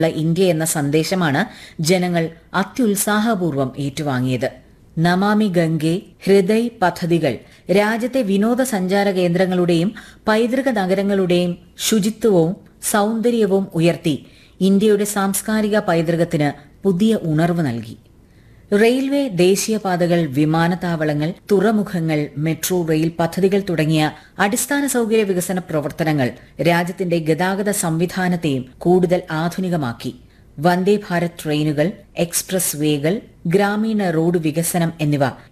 ഉള്ള ഇന്ത്യ എന്ന സന്ദേശമാണ് ജനങ്ങൾ അത്യുത്സാഹപൂർവ്വം ഏറ്റുവാങ്ങിയത് നമാമി ഗംഗെ ഹൃദയ് പദ്ധതികൾ രാജ്യത്തെ വിനോദസഞ്ചാര കേന്ദ്രങ്ങളുടെയും പൈതൃക നഗരങ്ങളുടെയും ശുചിത്വവും സൗന്ദര്യവും ഉയർത്തി ഇന്ത്യയുടെ സാംസ്കാരിക പൈതൃകത്തിന് പുതിയ ഉണർവ് നൽകി റെയിൽവേ ദേശീയപാതകൾ വിമാനത്താവളങ്ങൾ തുറമുഖങ്ങൾ മെട്രോ റെയിൽ പദ്ധതികൾ തുടങ്ങിയ അടിസ്ഥാന സൌകര്യ വികസന പ്രവർത്തനങ്ങൾ രാജ്യത്തിന്റെ ഗതാഗത സംവിധാനത്തെയും കൂടുതൽ ആധുനികമാക്കി വന്ദേ ഭാരത് ട്രെയിനുകൾ എക്സ്പ്രസ് വേകൾ ഗ്രാമീണ റോഡ് വികസനം എന്നിവ